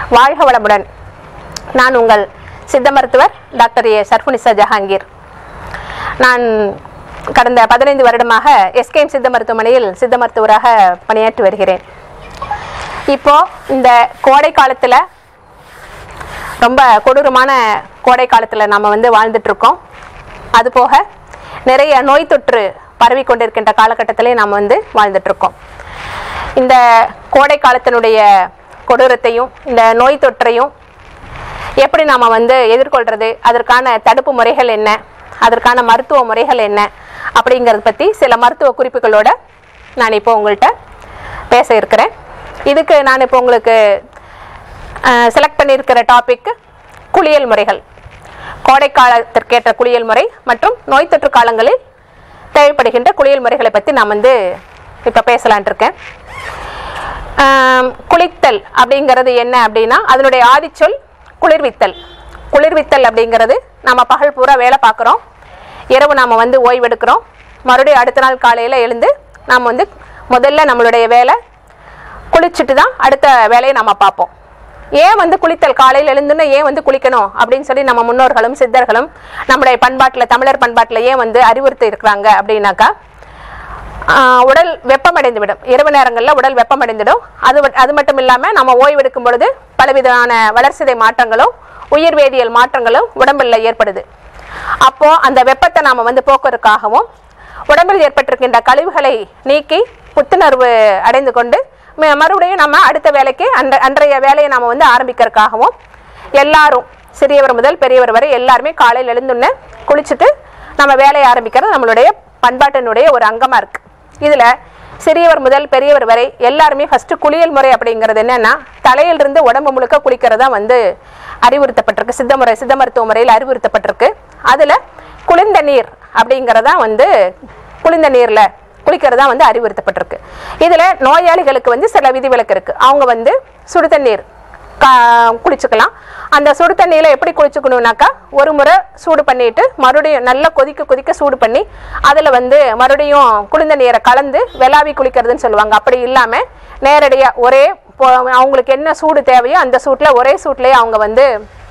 வாழ்க வளமுடன் நான் உங்கள் சித்த மருத்துவர் டாக்டர் ஏ சர்ஃபுனிசா ஜஹாங்கீர் நான் கடந்த பதினைந்து வருடமாக எஸ்கேஎம் சித்த மருத்துவமனையில் சித்த மருத்துவராக பணியாற்றி வருகிறேன் இப்போ இந்த கோடை காலத்தில் ரொம்ப கொடூரமான கோடை காலத்தில் நம்ம வந்து வாழ்ந்துட்டு இருக்கோம் அதுபோக நிறைய நோய் தொற்று பரவி கொண்டிருக்கின்ற காலகட்டத்திலே நாம் வந்து வாழ்ந்துட்டு இருக்கோம் இந்த கோடை காலத்தினுடைய கொடூரத்தையும் இந்த நோய் தொற்றையும் எப்படி நாம் வந்து எதிர்கொள்கிறது அதற்கான தடுப்பு முறைகள் என்ன அதற்கான மருத்துவ முறைகள் என்ன அப்படிங்கிறத பற்றி சில மருத்துவ குறிப்புகளோட நான் இப்போ உங்கள்கிட்ட பேச இருக்கிறேன் இதுக்கு நான் இப்போ உங்களுக்கு செலக்ட் பண்ணியிருக்கிற டாபிக் குளியல் முறைகள் கோடை காலத்திற்கேற்ற குளியல் முறை மற்றும் நோய் தொற்று காலங்களில் தேவைப்படுகின்ற குளியல் முறைகளை பற்றி நான் வந்து இப்போ பேசலான் இருக்கேன் ஆம், குளித்தல் அப்படிங்கிறது என்ன அப்படின்னா அதனுடைய ஆதிச்சொல் குளிர்வித்தல் குளிர்வித்தல் அப்படிங்கிறது நம்ம பகல் பூரா வேலை பார்க்குறோம் இரவு நாம் வந்து ஓய்வெடுக்கிறோம் மறுபடியும் அடுத்த நாள் காலையில் எழுந்து நாம் வந்து முதல்ல நம்மளுடைய வேலை குளிச்சுட்டு தான் அடுத்த வேலையை நம்ம பார்ப்போம் ஏன் வந்து குளித்தல் காலையில் எழுந்துன்னு ஏன் வந்து குளிக்கணும் அப்படின்னு சொல்லி நம்ம முன்னோர்களும் சித்தர்களும் நம்முடைய பண்பாட்டில் தமிழர் பண்பாட்டில் ஏன் வந்து அறிவுறுத்தி இருக்கிறாங்க அப்படின்னாக்கா ஆஹ் உடல் வெப்பமடைந்து விடும் இரவு நேரங்களில் உடல் வெப்பமடைந்துடும் அது மட்- அது மட்டும் இல்லாமல் நம்ம ஓய்வெடுக்கும் பொழுது பலவிதமான வளர்சிதை மாற்றங்களும் உயிர் வேதியியல் மாற்றங்களும் உடம்பில் ஏற்படுது அப்போ அந்த வெப்பத்தை நாம வந்து போக்குவதற்காகவும் உடம்பில் ஏற்பட்டிருக்கின்ற கழிவுகளை நீக்கி புத்துணர்வு அடைந்து கொண்டு ம- மறுபடியும் நம்ம அடுத்த வேலைக்கு அன்ற அன்றைய வேலையை நாம வந்து ஆரம்பிக்கிறதுக்காகவும் எல்லாரும் சிறியவர் முதல் பெரியவர் வரை எல்லாருமே காலையில் எழுந்துன்னு குளிச்சுட்டு நம்ம வேலையை ஆரம்பிக்கிறது நம்மளுடைய பண்பாட்டினுடைய ஒரு அங்கமாக இருக்கு இதில் சிறியவர் முதல் பெரியவர் வரை எல்லாருமே ஃபஸ்ட்டு குளியல் முறை அப்படிங்கிறது என்னன்னா தலையிலிருந்து உடம்பு முழுக்க குளிக்கிறது தான் வந்து அறிவுறுத்தப்பட்டிருக்கு சித்த முறை சித்த மருத்துவ முறையில் அறிவுறுத்தப்பட்டிருக்கு அதில் குளிர்ந்த நீர் அப்படிங்கிறதா வந்து குளிர்ந்த நீரில் குளிக்கிறதா வந்து அறிவுறுத்தப்பட்டிருக்கு இதில் நோயாளிகளுக்கு வந்து சில விதிவிலக்கு இருக்குது அவங்க வந்து சுடு தண்ணீர் கா குளிச்சுக்கலாம் அந்த சுடு தண்ணியில் எப்படி குளிச்சுக்கணுன்னாக்கா ஒரு முறை சூடு பண்ணிட்டு மறுபடியும் நல்லா கொதிக்க கொதிக்க சூடு பண்ணி அதில் வந்து மறுபடியும் குளிர்ந்த நீரை கலந்து வெளாவி குளிக்கிறதுன்னு சொல்லுவாங்க அப்படி இல்லாமல் நேரடியாக ஒரே பொ- அவங்களுக்கு என்ன சூடு தேவையோ அந்த சூட்டில் ஒரே சூட்லேயே அவங்க வந்து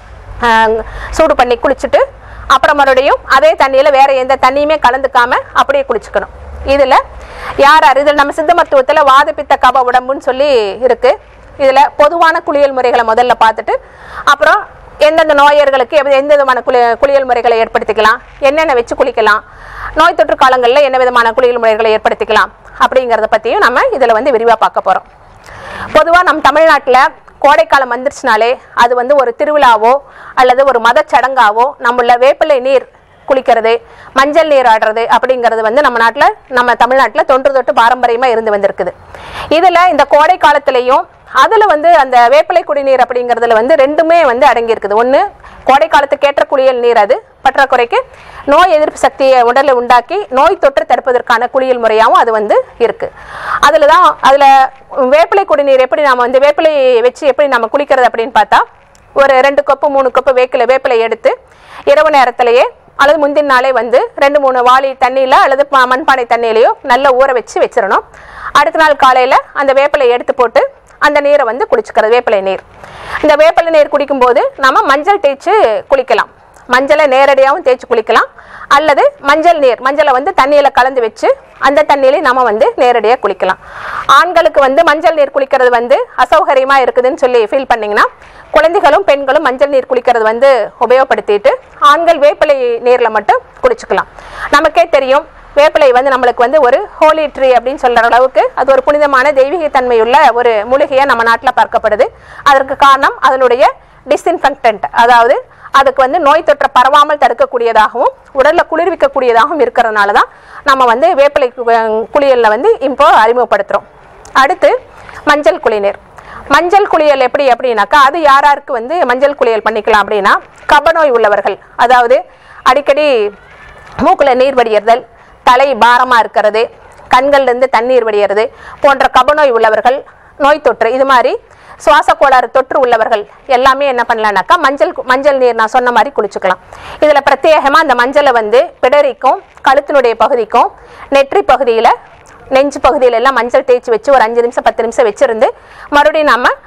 ஆஹ், சூடு பண்ணி குளிச்சுட்டு அப்புறம் மறுபடியும் அதே தண்ணியில் வேற எந்த தண்ணியுமே கலந்துக்காம அப்படியே குளிச்சுக்கணும் இதில் யார் யார் இதில் நம்ம சித்த மருத்துவத்தில் வாதப்பித்த கப உடம்புன்னு சொல்லி இருக்கு இதில் பொதுவான குளியல் முறைகளை முதல்ல பார்த்துட்டு அப்புறம் எந்தெந்த நோயர்களுக்கு எவ்வ- எந்த விதமான குளி குளியல் முறைகளை ஏற்படுத்திக்கலாம் என்னென்ன வச்சு குளிக்கலாம் நோய் தொற்று காலங்களில் என்ன விதமான குளியல் முறைகளை ஏற்படுத்திக்கலாம் அப்படிங்கிறத பற்றியும் நம்ம இதில் வந்து விரிவாக பார்க்க போகிறோம் பொதுவாக நம் தமிழ்நாட்டில் கோடைக்காலம் வந்துருச்சுனாலே அது வந்து ஒரு திருவிழாவோ அல்லது ஒரு மதச் சடங்காவோ நம்மள வேப்பிலை நீர் குளிக்கிறது மஞ்சள் நீர் ஆடுறது அப்படிங்கிறது வந்து நம்ம நாட்டில் நம்ம தமிழ்நாட்டில் தொன்று தொட்டு பாரம்பரியமாக இருந்து வந்திருக்குது இதில் இந்த கோடை காலத்திலையும் அதில் வந்து அந்த வேப்பிலை குடிநீர் அப்படிங்கிறதுல வந்து ரெண்டுமே வந்து அடங்கியிருக்குது ஒன்று கோடை காலத்துக்கு ஏற்ற குளியல் நீர் அது பற்றாக்குறைக்கு நோய் எதிர்ப்பு சக்தியை உடலில் உண்டாக்கி நோய் தொற்று தடுப்பதற்கான குளியல் முறையாகவும் அது வந்து இருக்கு அதில் தான் அதில் வேப்பிலை குடிநீர் எப்படி நாம வந்து வேப்பிலை வச்சு எப்படி நம்ம குளிக்கிறது அப்படின்னு பார்த்தா ஒரு ரெண்டு கப்பு மூணு கப்பு வேப்பிலை வேப்பிலை எடுத்து இரவு நேரத்திலேயே அல்லது முந்தின நாளே வந்து ரெண்டு மூணு வாளி தண்ணியில் அல்லது ப- மண்பானை தண்ணியிலையோ நல்லா ஊற வச்சு வச்சிடணும் அடுத்த நாள் காலையில் அந்த வேப்பிலை எடுத்து போட்டு அந்த நீரை வந்து குளிச்சுக்கிறது வேப்பிலை நீர் இந்த வேப்பிலை நீர் குடிக்கும்போது நம்ம மஞ்சள் தேய்ச்சி குளிக்கலாம் மஞ்சளை நேரடியாகவும் தேய்ச்சி குளிக்கலாம் அல்லது மஞ்சள் நீர் மஞ்சளை வந்து தண்ணியில் கலந்து வச்சு அந்த தண்ணியிலே நம்ம வந்து நேரடியாக குளிக்கலாம் ஆண்களுக்கு வந்து மஞ்சள் நீர் குளிக்கிறது வந்து அசௌகரியமாக இருக்குதுன்னு சொல்லி ஃபீல் பண்ணிங்கன்னா குழந்தைகளும் பெண்களும் மஞ்சள் நீர் குளிக்கிறது வந்து உபயோகப்படுத்திட்டு ஆண்கள் வேப்பிலை நீரில் மட்டும் குளிச்சுக்கலாம் நமக்கே தெரியும் வேப்பிலை வந்து நம்மளுக்கு வந்து ஒரு ஹோலி ட்ரீ அப்படின்னு சொல்ற அளவுக்கு அது ஒரு புனிதமான தெய்வீக தன்மையுள்ள ஒரு மூலிகையாக நம்ம நாட்டில் பார்க்கப்படுது அதற்கு காரணம் அதனுடைய டிஸ்இன்ஃபெக்டன்ட் அதாவது அதுக்கு வந்து நோய் தொற்றை பரவாமல் தடுக்கக்கூடியதாகவும் உடலில் குளிர்விக்கக்கூடியதாகவும் இருக்கிறதுனால தான் நம்ம வந்து வேப்பிலை கு- குளியலில் வந்து இப்போ அறிமுகப்படுத்துகிறோம் அடுத்து மஞ்சள் குளிநீர் மஞ்சள் குளியல் எப்படி அப்படின்னாக்கா அது யார் யாருக்கு வந்து மஞ்சள் குளியல் பண்ணிக்கலாம் அப்படின்னா கபநோய் உள்ளவர்கள் அதாவது அடிக்கடி மூக்கில் நீர் வடியறதல் தலை பாரமாக இருக்கிறது கண்கள்லேருந்து தண்ணீர் வடியறது போன்ற கபநோய் உள்ளவர்கள் நோய் தொற்று இது மாதிரி சுவாச கோளாறு தொற்று உள்ளவர்கள் எல்லாமே என்ன பண்ணலாம்னாக்கா மஞ்சள் கு- மஞ்சள் நீர் நான் சொன்ன மாதிரி குளிச்சுக்கலாம் இதில் பிரத்யேகமாக அந்த மஞ்சளை வந்து பிடரிக்கும் கழுத்தினுடைய பகுதிக்கும் நெற்றி பகுதியில் நெஞ்சு பகுதியில எல்லாம் மஞ்சள் தேய்ச்சி வச்சு ஒரு அஞ்சு நிமிஷம் பத்து நிமிஷம் வச்சிருந்து மறுபடியும் நாம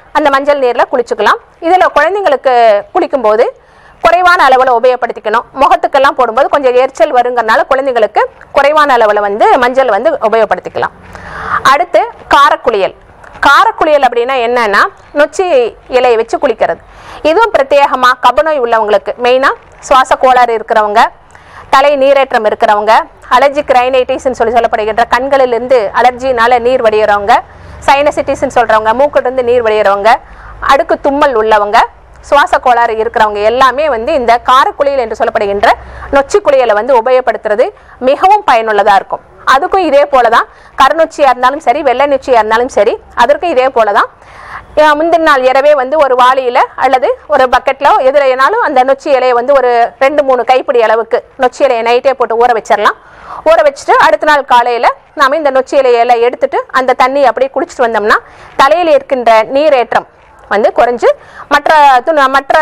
அந்த மஞ்சள் நீரில் குளிச்சுக்கலாம் இதில் குழந்தைங்களுக்கு குளிக்கும்போது குறைவான அளவில் உபயோகப்படுத்திக்கணும் முகத்துக்கெல்லாம் போடும்போது கொஞ்சம் எரிச்சல் வருங்கிறனால குழந்தைங்களுக்கு குறைவான அளவில் வந்து மஞ்சள் வந்து உபயோகப்படுத்திக்கலாம் அடுத்து காரக்குளியல் காரக்குளியல் அப்படின்னா என்னன்னா நொச்சி இலையை வச்சு குளிக்கிறது இதுவும் பிரத்யேகமாக கபநோய் உள்ளவங்களுக்கு மெயினாக சுவாச கோளாறு இருக்கிறவங்க தலை நீரேற்றம் இருக்கிறவங்க அலர்ஜிக் ரைனைட்டிஸ்ன்னு சொல்லி சொல்லப்படுகின்ற கண்களிலிருந்து அலர்ஜினால நீர் வடிகிறவங்க சைனசிட்டிஸ்ன்னு சொல்கிறவங்க மூக்கிலிருந்து நீர் வடிகிறவங்க அடுக்கு தும்மல் உள்ளவங்க சுவாச கோளாறு இருக்கிறவங்க எல்லாமே வந்து இந்த காரக்குளியல் என்று சொல்லப்படுகின்ற நொச்சி குளியலை வந்து உபயோகப்படுத்துறது மிகவும் பயனுள்ளதாக இருக்கும் அதுக்கும் இதே போல தான் கருநொச்சியாக இருந்தாலும் சரி வெள்ளை நொச்சியாக இருந்தாலும் சரி அதற்கும் இதே போல தான் அஹ் முந்தின நாள் இரவே வந்து ஒரு வாளியில் அல்லது ஒரு பக்கெட்டில் எதுலைனாலும் அந்த நொச்சி இலையை வந்து ஒரு ரெண்டு மூணு கைப்பிடி அளவுக்கு நொச்சி இலையை நைட்டே போட்டு ஊற வச்சிடலாம் ஊற வச்சுட்டு அடுத்த நாள் காலையில் நாம இந்த நொச்சி இலையெல்லாம் எடுத்துட்டு அந்த தண்ணி அப்படியே குடிச்சிட்டு வந்தோம்னா தலையில் இருக்கின்ற நீரேற்றம் வந்து குறைஞ்சு மற்ற துண மற்ற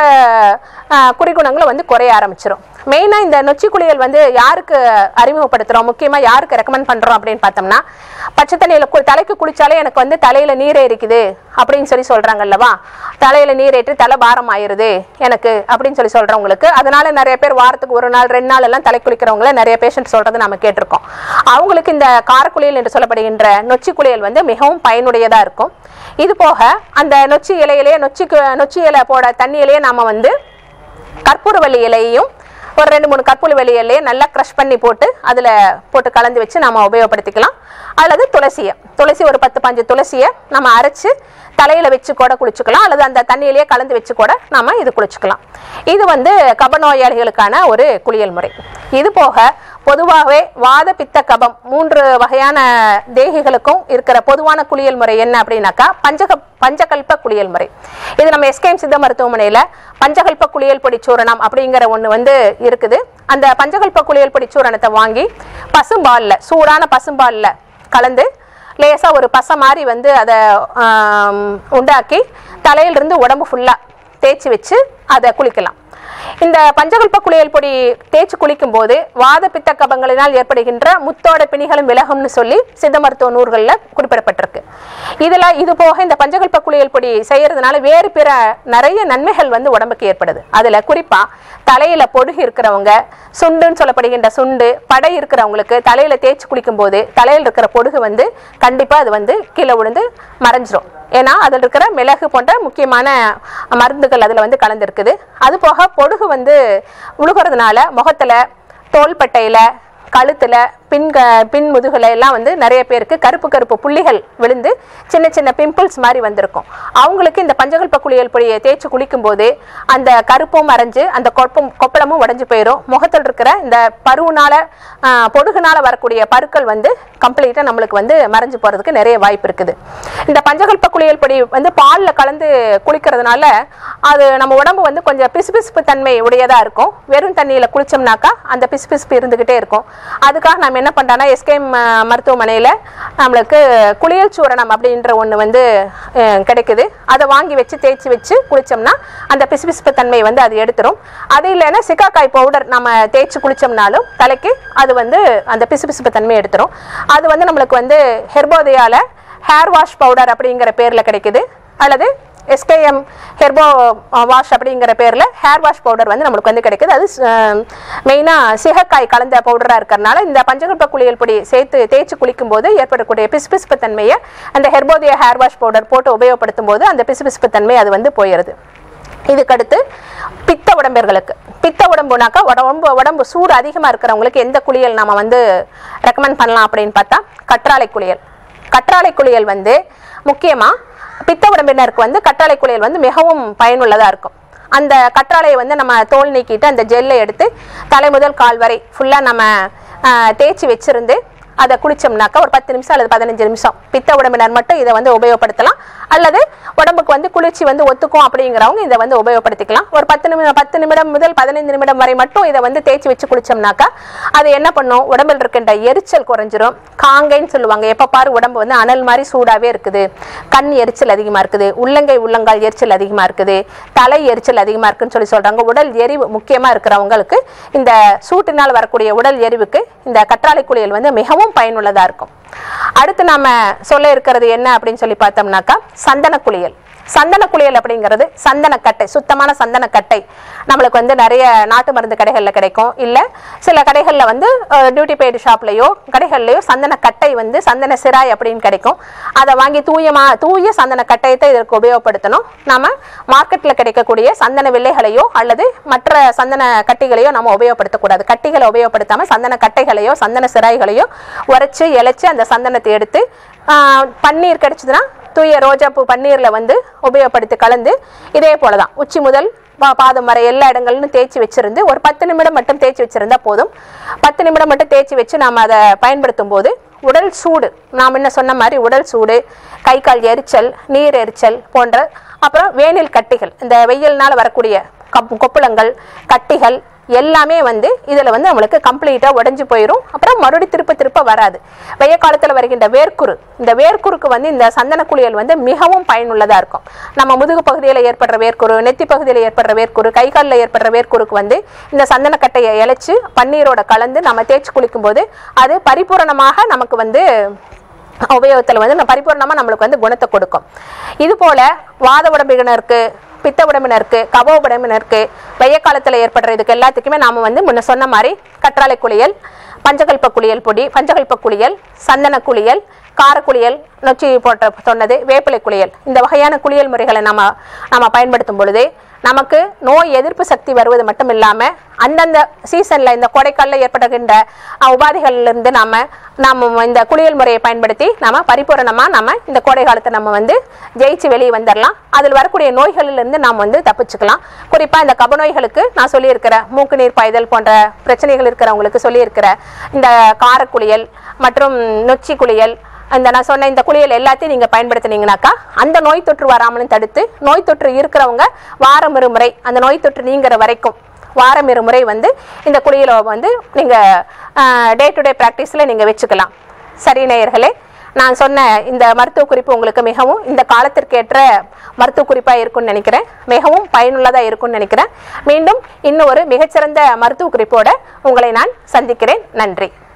ஆஹ், குறிகுணங்களும் வந்து குறைய ஆரம்பிச்சிடும் மெயினாக இந்த நொச்சி குளியல் வந்து யாருக்கு அறிமுகப்படுத்துகிறோம் முக்கியமாக யாருக்கு ரெக்கமெண்ட் பண்ணுறோம் அப்படின்னு பார்த்தோம்னா பச்சை தண்ணியில் கு தலைக்கு குளிச்சாலே எனக்கு வந்து தலையில் நீரே இருக்குது அப்படின்னு சொல்லி சொல்கிறாங்க அல்லவா தலையில் நீரேற்று தலை பாரம் ஆயிருது எனக்கு அப்படின்னு சொல்லி சொல்கிறவங்களுக்கு அதனால நிறைய பேர் வாரத்துக்கு ஒரு நாள் ரெண்டு நாள் எல்லாம் தலை குளிக்கிறவங்கள நிறைய பேஷண்ட் சொல்கிறது நம்ம கேட்டிருக்கோம் அவங்களுக்கு இந்த காரக்குளியல் என்று சொல்லப்படுகின்ற நொச்சி குளியல் வந்து மிகவும் பயனுடையதாக இருக்கும் இது போக அந்த நொச்சி இலையிலேயே நொச்சிக்கு நொச்சி இலை போட தண்ணியிலேயே நாம வந்து கற்பூரவள்ளி இலையையும் ஒரு ரெண்டு மூணு கற்பூரவள்ளி இலையை நல்லா க்ரஷ் பண்ணி போட்டு அதில் போட்டு கலந்து வச்சு நம்ம உபயோகப்படுத்திக்கலாம் அல்லது துளசியை துளசி ஒரு பத்து பஞ்சு துளசியை நம்ம அரைச்சு தலையில் வச்சு கூட குளிச்சுக்கலாம் அல்லது அந்த தண்ணியிலேயே கலந்து வச்சு கூட நாம இது குளிச்சுக்கலாம் இது வந்து கபநோயாளிகளுக்கான ஒரு குளியல் முறை இது போக பொதுவாகவே வாத பித்த கபம் மூன்று வகையான தேகிகளுக்கும் இருக்கிற பொதுவான குளியல் முறை என்ன அப்படின்னாக்கா பஞ்சக பஞ்சகல்ப குளியல் முறை இது நம்ம எஸ்கேஎம் சித்த மருத்துவமனையில் பஞ்சகல்ப குளியல் பொடி சூரணம் அப்படிங்கிற ஒன்று வந்து இருக்குது அந்த பஞ்சகல்ப குளியல் பொடி சூரணத்தை வாங்கி பசும்பாலில் சூடான பசும்பாலில் கலந்து லேசாக ஒரு பசை மாதிரி வந்து அதை ஆம், உண்டாக்கி தலையிலிருந்து உடம்பு ஃபுல்லாக தேய்ச்சி வச்சு அதை குளிக்கலாம் இந்த பஞ்சகல்ப குளியல் பொடி தேய்ச்சி குளிக்கும் போது வாத பித்த கபங்களினால் ஏற்படுகின்ற முத்தோட பிணிகளும் விலகும்னு சொல்லி சித்த மருத்துவ நூல்களில் குறிப்பிடப்பட்டிருக்கு இதில் இது போக இந்த பஞ்சகல்ப குளியல் பொடி செய்யறதுனால வேறு பிற நிறைய நன்மைகள் வந்து உடம்புக்கு ஏற்படுது அதில் குறிப்பாக தலையில பொடுகு இருக்கிறவங்க சுண்டுன்னு சொல்லப்படுகின்ற சுண்டு படை இருக்கிறவங்களுக்கு தலையில தேய்ச்சி குளிக்கும் போது தலையில் இருக்கிற பொடுகு வந்து கண்டிப்பாக அது வந்து கீழே விழுந்து மறைஞ்சிரும் ஏன்னா அதில் இருக்கிற மிளகு போன்ற முக்கியமான மருந்துகள் அதில் வந்து கலந்துருக்குது அது போக பொடுகு வந்து உழுகிறதுனால முகத்தில் தோள்பட்டையில் கழுத்தில் பின் க பின் முதுகுல எல்லாம் வந்து நிறைய பேருக்கு கருப்பு கருப்பு புள்ளிகள் விழுந்து சின்ன சின்ன பிம்பிள்ஸ் மாதிரி வந்திருக்கும் அவங்களுக்கு இந்த பஞ்சகல்ப குளியல் பொடியை தேய்ச்சி குளிக்கும்போது அந்த கருப்பும் மறைஞ்சு அந்த கொப்பம் கொப்பளமும் உடஞ்சு போயிடும் முகத்தில் இருக்கிற இந்த பருவுனால ஆ, பொடுகுனால வரக்கூடிய பருக்கள் வந்து கம்ப்ளீட்டாக நம்மளுக்கு வந்து மறைஞ்சு போகிறதுக்கு நிறைய வாய்ப்பு இருக்குது இந்த பஞ்சகல்ப குளியல் பொடி வந்து பாலில் கலந்து குளிக்கிறதுனால அது நம்ம உடம்பு வந்து கொஞ்சம் பிசுபிசுப்பு தன்மை உடையதாக இருக்கும் வெறும் தண்ணியில் குளிச்சோம்னாக்கா அந்த பிசுபிசுப்பு இருந்துக்கிட்டே இருக்கும் அதுக்காக நம்ம என்ன பண்ணுறோன்னா எஸ்கேம் மருத்துவமனையில் நம்மளுக்கு குளியல் சூரணம் அப்படின்ற ஒன்று வந்து அஹ், கிடைக்குது அதை வாங்கி வச்சு தேய்ச்சி வச்சு குளிச்சோம்னா அந்த பிசுபிசுப்பு தன்மை வந்து அது எடுத்துரும் அது இல்லைன்னா சிக்காக்காய் பவுடர் நம்ம தேய்ச்சி குளிச்சோம்னாலும் தலைக்கு அது வந்து அந்த பிசுபிசுப்பு தன்மை எடுத்துரும் அது வந்து நம்மளுக்கு வந்து ஹெர்போதியால ஹேர் வாஷ் பவுடர் அப்படிங்கிற பேரில் கிடைக்குது அல்லது எஸ்கேஎம் ஹெர்போ வாஷ் அப்படிங்கிற பேரில் ஹேர் வாஷ் பவுடர் வந்து நம்மளுக்கு வந்து கிடைக்குது அது மெயினாக சிகக்காய் கலந்த பவுடராக இருக்கிறனால இந்த பஞ்சகல்ப குளியல் பொடி சேர்த்து தேய்ச்சி குளிக்கும் போது ஏற்படக்கூடிய பிசுபிசுப்பு தன்மையை அந்த ஹெர்போதியா ஹேர் வாஷ் பவுடர் போட்டு உபயோகப்படுத்தும் போது அந்த பிசுபிசுப்பு தன்மை அது வந்து போயிடுது இதுக்கடுத்து பித்த உடம்பர்களுக்கு பித்த உடம்புனாக்கா உடம்பு உடம்பு சூடு அதிகமாக இருக்கிறவங்களுக்கு எந்த குளியல் நம்ம வந்து ரெக்கமெண்ட் பண்ணலாம் அப்படின்னு பார்த்தா கற்றாழை குளியல் கற்றாழை குளியல் வந்து முக்கியமாக பித்த உடம்பினருக்கு வந்து கற்றாழை குளியல் வந்து மிகவும் பயனுள்ளதாக இருக்கும் அந்த கற்றாழையை வந்து நம்ம தோல் நீக்கிட்டு அந்த ஜெல்லை எடுத்து தலை முதல் கால் வரை ஃபுல்லாக நம்ம ஆஹ், தேய்ச்சி வச்சிருந்து அதை குளிச்சோம்னாக்கா ஒரு பத்து நிமிஷம் அல்லது பதினஞ்சு நிமிஷம் பித்த உடம்பினர் மட்டும் இதை வந்து உபயோகப்படுத்தலாம் அல்லது உடம்புக்கு வந்து குளிர்ச்சி வந்து ஒத்துக்கும் அப்படிங்கிறவங்க இதை வந்து உபயோகப்படுத்திக்கலாம் ஒரு பத்து நிமிடம் பத்து நிமிடம் முதல் பதினைந்து நிமிடம் வரை மட்டும் இதை வந்து தேய்ச்சி வச்சு குளிச்சோம்னாக்கா அது என்ன பண்ணும் உடம்பில் இருக்கின்ற எரிச்சல் குறைஞ்சிரும் காங்கைன்னு சொல்லுவாங்க எப்போ பாரு உடம்பு வந்து அனல் மாதிரி சூடாகவே இருக்குது கண் எரிச்சல் அதிகமாக இருக்குது உள்ளங்கை உள்ளங்கால் எரிச்சல் அதிகமாக இருக்குது தலை எரிச்சல் அதிகமாக இருக்குன்னு சொல்லி சொல்கிறாங்க உடல் எரிவு முக்கியமாக இருக்கிறவங்களுக்கு இந்த சூட்டினால் வரக்கூடிய உடல் எரிவுக்கு இந்த கற்றாழை குளியல் வந்து மிகவும் பயனுள்ளதாக இருக்கும் அடுத்து நாம சொல்ல இருக்கிறது என்ன அப்படின்னு சொல்லி பார்த்தோம்னாக்கா சந்தன குளியல் சந்தன குளியல் அப்படிங்கிறது சந்தனக்கட்டை சுத்தமான சந்தனக்கட்டை நம்மளுக்கு வந்து நிறைய நாட்டு மருந்து கடைகளில் கிடைக்கும் இல்லை சில கடைகளில் வந்து டியூட்டி பெய்டு ஷாப்லேயோ கடைகள்லையோ சந்தனக்கட்டை வந்து சந்தன சிராய் அப்படின்னு கிடைக்கும் அதை வாங்கி தூயமா தூய சந்தன கட்டையத்தை இதற்கு உபயோகப்படுத்தணும் நம்ம மார்க்கெட்டில் கிடைக்கக்கூடிய சந்தன வில்லைகளையோ அல்லது மற்ற சந்தன கட்டிகளையோ நம்ம உபயோகப்படுத்தக்கூடாது கட்டிகளை உபயோகப்படுத்தாமல் சந்தன கட்டைகளையோ சந்தன சிராய்களையோ உரைச்சு இலைச்சு அந்த சந்தனத்தை எடுத்து ஆஹ், பன்னீர் கிடைச்சதுன்னா தூய ரோஜாப்பூ பன்னீரில் வந்து உபயோகப்படுத்தி கலந்து இதே போல தான் உச்சி முதல் பா- பாதம் வரை எல்லா இடங்கள்லையும் தேய்ச்சி வச்சிருந்து ஒரு பத்து நிமிடம் மட்டும் தேய்ச்சி வச்சிருந்தா போதும் பத்து நிமிடம் மட்டும் தேய்ச்சி வச்சு நாம் அதை பயன்படுத்தும் போது உடல் சூடு நாம் என்ன சொன்ன மாதிரி உடல் சூடு கை கால் எரிச்சல் நீர் எரிச்சல் போன்ற அப்புறம் வேனில் கட்டிகள் இந்த வெயில்னால வரக்கூடிய கப் கொப்புளங்கள் கட்டிகள் எல்லாமே வந்து இதில் வந்து நம்மளுக்கு கம்ப்ளீட்டாக உடஞ்சி போயிடும் அப்புறம் மறுபடியும் திருப்ப திருப்ப வராது வெய்ய காலத்தில் வருகின்ற வேர்க்குரு இந்த வேர்க்குருக்கு வந்து இந்த சந்தன குளியல் வந்து மிகவும் பயனுள்ளதாக இருக்கும் நம்ம முதுகு பகுதியில் ஏற்படுற வேர்க்குரு நெத்தி பகுதியில் ஏற்படுற வேர்க்குரு கை காலில் ஏற்படுற வேர்க்குருக்கு வந்து இந்த சந்தனக்கட்டையை இழைச்சி பன்னீரோட கலந்து நம்ம தேய்ச்சி குளிக்கும்போது அது பரிபூரணமாக நமக்கு வந்து உபயோகத்தில் வந்து நம்ம பரிபூர்ணமாக நம்மளுக்கு வந்து குணத்தை கொடுக்கும் இது போல வாத உடம்பினருக்கு பித்த உடம்பினருக்கு கப உடம்பினருக்கு வெய்ய காலத்தில் ஏற்படுற இதுக்கு எல்லாத்துக்குமே நாம் வந்து முன்ன சொன்ன மாதிரி கற்றாழை குளியல் பஞ்சகல்ப குளியல் பொடி பஞ்சகல்ப குளியல் சந்தன குளியல் காரக்குளியல் நொச்சி போட்ட சொன்னது வேப்பிலை குளியல் இந்த வகையான குளியல் முறைகளை நம்ம நம்ம பயன்படுத்தும் பொழுது நமக்கு நோய் எதிர்ப்பு சக்தி வருவது மட்டும் இல்லாமல் அந்தந்த சீசனில் இந்த கோடைக்காலில் ஏற்படுகின்ற அஹ், உபாதைகள்லேருந்து நம்ம நம்ம இந்த குளியல் முறையை பயன்படுத்தி நம்ம பரிபூரணமாக நம்ம இந்த கோடை காலத்தை நம்ம வந்து ஜெயிச்சு வெளியே வந்துடலாம் அதில் வரக்கூடிய நோய்களிலிருந்து நாம் வந்து தப்பிச்சுக்கலாம் குறிப்பாக இந்த கப நோய்களுக்கு நான் சொல்லியிருக்கிற மூக்கு நீர் பாய்தல் போன்ற பிரச்சனைகள் இருக்கிறவங்களுக்கு சொல்லியிருக்கிற இந்த காரக்குளியல் மற்றும் நொச்சி குளியல் இந்த நான் சொன்ன இந்த குளியல் எல்லாத்தையும் நீங்கள் பயன்படுத்துனீங்கனாக்கா அந்த நோய் தொற்று வராமலும் தடுத்து நோய் தொற்று இருக்கிறவங்க வாரம் இருமுறை அந்த நோய் தொற்று நீங்கிற வரைக்கும் வாரம் இருமுறை வந்து இந்த குளியலை வந்து நீங்கள் டே டு டே ப்ராக்டிஸில் நீங்கள் வச்சுக்கலாம் சரி நேயர்களே நான் சொன்ன இந்த மருத்துவ குறிப்பு உங்களுக்கு மிகவும் இந்த காலத்திற்கேற்ற மருத்துவ குறிப்பாக இருக்கும்னு நினைக்கிறேன் மிகவும் பயனுள்ளதாக இருக்கும்னு நினைக்கிறேன் மீண்டும் இன்னும் ஒரு மிகச்சிறந்த மருத்துவ குறிப்போட உங்களை நான் சந்திக்கிறேன் நன்றி